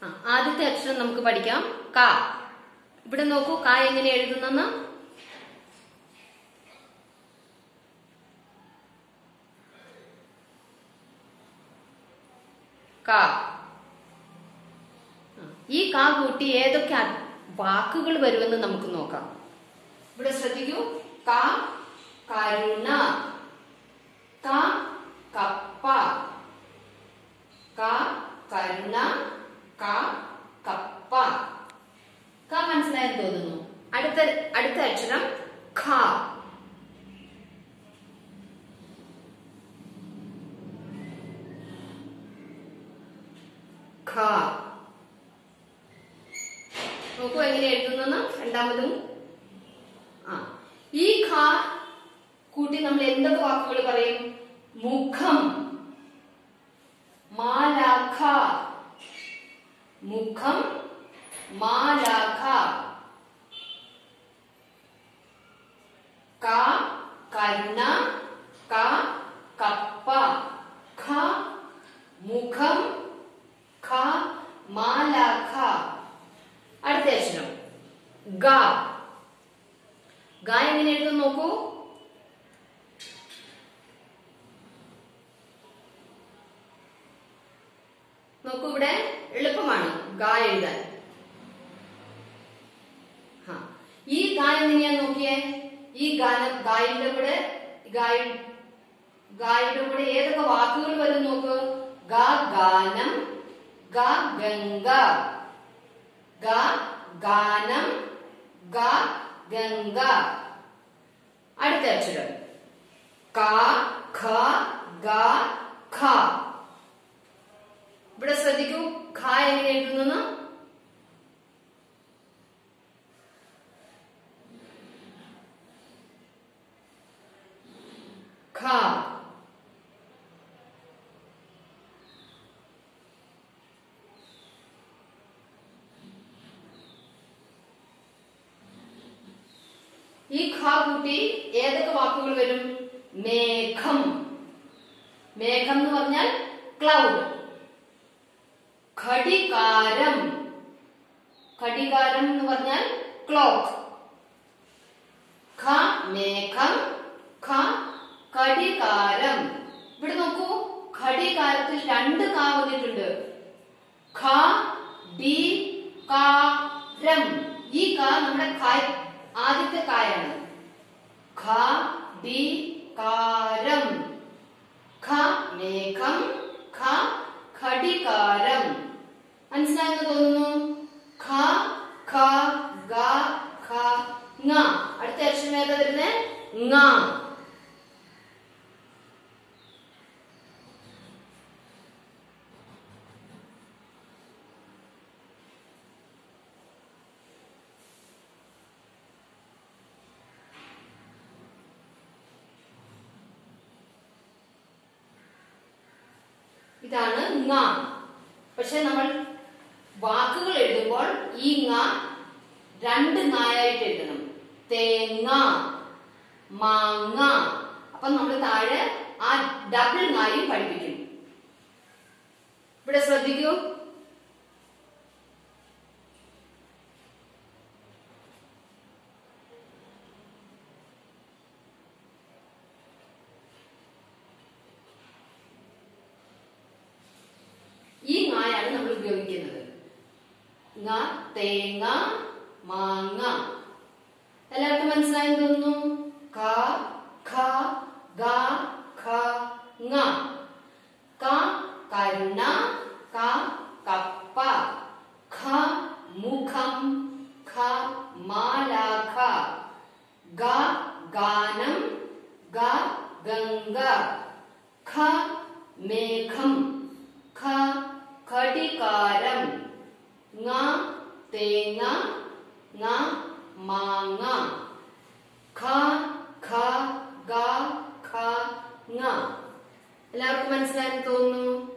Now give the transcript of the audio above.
ആ, ആദ്യത്തെ അക്ഷരം നമുക്ക് പഠിക്കാം ക ഇവിടെ നോക്കൂ ക എങ്ങനെ എഴുതുന്നെന്ന് ക ആ, ഈ ക കൂട്ടി ഏതൊക്കെ അ- വാക്കുകൾ വരുമെന്ന് നമുക്ക് നോക്കാം ഇവിടെ ശ്രദ്ധിക്കൂ ക കരുണ ക കപ്പ ക കരുണ ക കപ്പ ക മനസ്സിലായെന്ന് തോന്നുന്നു അടുത്ത അടുത്ത അക്ഷരം ഖ ഖ നോക്കൂ എങ്ങനെ എഴുതുന്നെന്ന് രണ്ടാമതും ആ ഈ ഖ കൂട്ടി നമ്മൾ എന്തൊക്കെ വാക്കുകൾ പറയും മുഖം മാലാഖ മുഖം മാലാഖ ക കരുണ ക കപ്പ ഖ മുഖം ഖ മാലാഖ അടുത്ത അക്ഷരം ഗ ഗ എങ്ങനെ എഴുതും നോക്കൂ നോക്കൂ ഇവിടെ എളുപ്പമാണ് ഗ എഴുതാൻ ഹാ. ഈ ഗ എങ്ങനെയാ നോക്കിയേ ഈ ഗാനം ഗായിന്റെ കൂടെ ഗായി ഗായിയുടെ കൂടെ ഏതൊക്കെ വാക്കുകൾ വരും നോക്ക് ഗ ഗാനം ഗ ഗംഗ ഗ ഗാനം ഗ ഗംഗ അടുത്ത അക്ഷരം ക ഖ ഗ ഖ ഇവിടെ ശ്രദ്ധിക്കൂ ഖ എങ്ങനെ എഴുതുന്നു ഖ ഈ ഖ കൂട്ടി ഏതൊക്കെ വാക്കുകൾ വരും മേഘം മേഘം എന്ന് പറഞ്ഞാൽ ക്ലൗഡ് ഘടികാരം ഘടികാരം എന്ന് പറഞ്ഞാൽ ക്ലോക്ക് ഖ മേഘം ഖ ഘടികാരം ഇവിടെ നോക്കൂ ഘടികാരത്തിൽ രണ്ട് കാ വന്നിട്ടുണ്ട് ഖ ഡി കാരം ഈ കാ നമ്മുടെ കായ് ആദ്യത്തെ കായാണ് ഖ ഡി കാരം ഖ മേഘം ഖ ഘടികാരം മനസ്സിലായെന്ന് തോന്നുന്നു ഖ ഖ ഗ ഖ ങ അടുത്ത അക്ഷരം ഏതാ വരുന്നത് ങ ഇതാണ് ങ പക്ഷെ നമ്മൾ വാക്കുകൾ എഴുതുമ്പോൾ ഈ ങ രണ്ട് ങായായിട്ട് എഴുതണം തേങ്ങ മാങ്ങ അപ്പൊ നമ്മൾ താഴെ ആ ഡബിൾ ങായും പഠിപ്പിക്കും ഇവിടെ ശ്രദ്ധിക്കൂ ഈ ങായാണ് നമ്മൾ ഉപയോഗിക്കുന്നത് ങ തേങ്ങ മാങ്ങ എല്ലാവർക്കും മനസ്സിലായെന്ന് തോന്നുന്നു ക ഖ ഗ ഖ ങ ക കരുണ ക കപ്പ ഖ മുഖം ഖ മാലാഖ ഗ ഗാനം ഗ ഗംഗ ഖ മേഘം ഖ ഘടികാരം ങ തേങ്ങ ങ മാങ്ങ ഖ ഖ ഗ ഖ ങ എല്ലാവർക്കും മനസ്സിലായെന്ന് തോന്നുന്നു